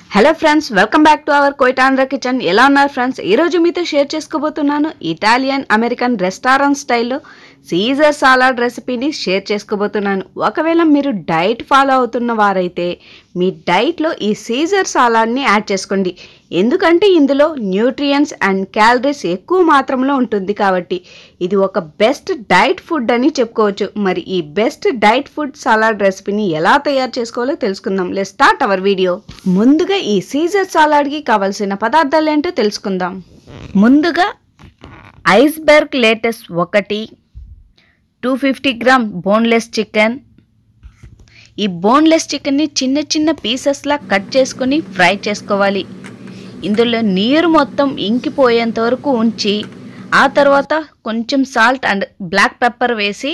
hello friends welcome back to our కోయిటాంధ్ర kitchen ఎలా ఉన్నారు ఫ్రెండ్స్ ఈరోజు మీతో షేర్ చేసుకోబోతున్నాను ఇటాలియన్ అమెరికన్ రెస్టారెంట్ స్టైల్లో సీజర్ సాలాడ్ రెసిపీని షేర్ చేసుకోబోతున్నాను ఒకవేళ మీరు డైట్ ఫాలో అవుతున్న వారైతే మీ డైట్లో ఈ సీజర్ సాలాడ్ని యాడ్ చేసుకోండి ఎందుకంటే ఇందులో న్యూట్రియన్స్ అండ్ క్యాలరీస్ ఎక్కువ మాత్రంలో ఉంటుంది కాబట్టి ఇది ఒక బెస్ట్ డైట్ ఫుడ్ అని చెప్పుకోవచ్చు మరి ఈ బెస్ట్ డైట్ ఫుడ్ సలాడ్ రెసిపీని ఎలా తయారు చేసుకోవాలో తెలుసుకుందాం లెట్ స్టార్ట్ అవర్ వీడియో ముందుగా ఈ సీజర్ సలాడ్కి కావాల్సిన పదార్థాలు ఏంటో తెలుసుకుందాం ముందుగా ఐస్బర్గ్ లేటెస్ట్ ఒకటి two fifty gram boneless chicken ఈ బోన్లెస్ చికెన్ని చిన్న చిన్న పీసెస్లా కట్ చేసుకొని ఫ్రై చేసుకోవాలి ఇందులో నీరు మొత్తం ఇంకిపోయేంత వరకు ఉంచి ఆ తర్వాత కొంచెం సాల్ట్ అండ్ బ్లాక్ పెప్పర్ వేసి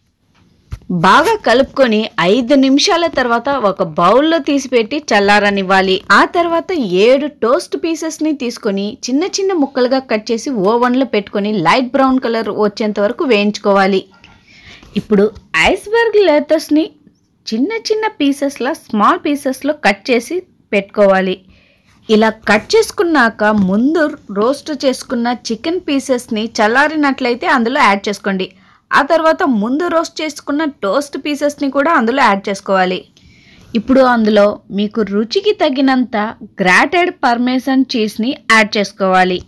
బాగా కలుపుకొని ఐదు నిమిషాల తర్వాత ఒక బౌల్లో తీసిపెట్టి చల్లారనివ్వాలి ఆ తర్వాత ఏడు టోస్ట్ పీసెస్ని తీసుకొని చిన్న చిన్న ముక్కలుగా కట్ చేసి ఓవెన్లో పెట్టుకొని లైట్ బ్రౌన్ కలర్ వచ్చేంత వరకు వేయించుకోవాలి ఇప్పుడు ఐస్బర్గ్ లేతస్ని చిన్న చిన్న పీసెస్లా స్మాల్ పీసెస్లో కట్ చేసి పెట్టుకోవాలి ఇలా కట్ చేసుకున్నాక ముందు రోస్ట్ చేసుకున్న చికెన్ పీసెస్ని చల్లారినట్లయితే అందులో యాడ్ చేసుకోండి ఆ తర్వాత ముందు రోస్ట్ చేసుకున్న టోస్ట్ పీసెస్ని కూడా అందులో యాడ్ చేసుకోవాలి ఇప్పుడు అందులో మీకు రుచికి తగినంత గ్రాటెడ్ పర్మేసన్ చీజ్ని యాడ్ చేసుకోవాలి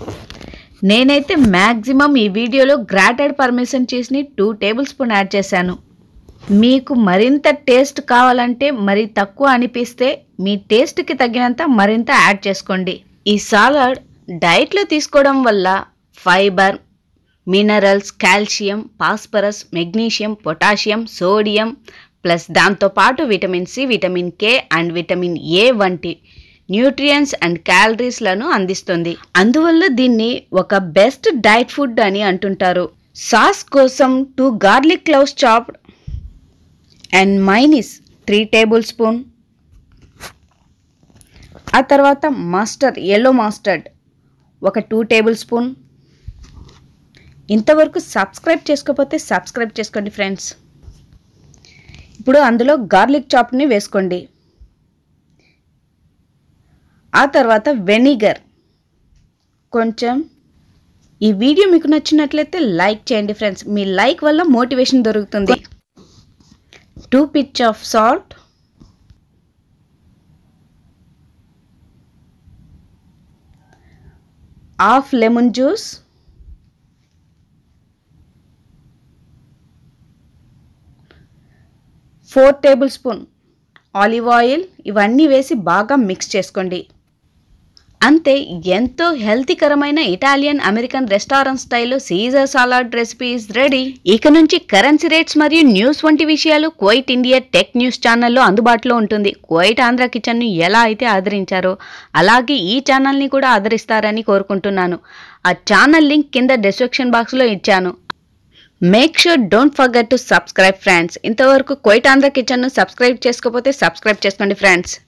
నేనైతే మ్యాక్సిమం ఈ వీడియోలో గ్రాటెడ్ పర్మిషన్ చీజ్ని టూ టేబుల్ స్పూన్ యాడ్ చేశాను మీకు మరింత టేస్ట్ కావాలంటే మరి తక్కువ అనిపిస్తే మీ టేస్ట్కి తగినంత మరింత యాడ్ చేసుకోండి ఈ సాలడ్ డైట్లో తీసుకోవడం వల్ల fibre minerals calcium phosphorus magnesium potassium sodium plus దాంతోపాటు vitamin C vitamin K and vitamin A వంటి న్యూట్రియన్స్ అండ్ క్యాలరీస్లను అందిస్తుంది అందువల్ల దీన్ని ఒక బెస్ట్ డైట్ ఫుడ్ అని అంటుంటారు సాస్ కోసం two garlic cloves chopped and mayonnaise three tablespoon ఆ తర్వాత మస్టర్డ్ ఎల్లో మస్టర్డ్ ఒక టూ టేబుల్ స్పూన్ ఇంతవరకు సబ్స్క్రైబ్ చేసుకోకపోతే సబ్స్క్రైబ్ చేసుకోండి ఫ్రెండ్స్ ఇప్పుడు అందులో గార్లిక్ చాప్ని వేసుకోండి ఆ తర్వాత వెనిగర్ కొంచెం ఈ వీడియో మీకు నచ్చినట్లయితే లైక్ చేయండి ఫ్రెండ్స్ మీ లైక్ వల్ల మోటివేషన్ దొరుకుతుంది two pinch of salt half lemon juice four tablespoon olive oil ఇవన్నీ వేసి బాగా మిక్స్ చేసుకోండి అంతే ఎంతో హెల్తీకరమైన ఇటాలియన్ అమెరికన్ రెస్టారెంట్ స్టైల్లో Caesar salad recipe is ready ఇక నుంచి కరెన్సీ రేట్స్ మరియు న్యూస్ వంటి విషయాలు క్వైట్ ఇండియా టెక్ న్యూస్ ఛానల్లో అందుబాటులో ఉంటుంది క్వైట్ ఆంధ్ర కిచెన్ను ఎలా అయితే ఆదరించారో అలాగే ఈ ఛానల్ని కూడా ఆదరిస్తారని కోరుకుంటున్నాను ఆ ఛానల్ లింక్ కింద డిస్క్రిప్షన్ బాక్స్లో ఇచ్చాను make sure don't forget to subscribe friends ఇంతవరకు క్వైట్ ఆంధ్ర కిచెన్ను సబ్స్క్రైబ్ చేసుకోకపోతే సబ్స్క్రైబ్ చేసుకోండి ఫ్రెండ్స్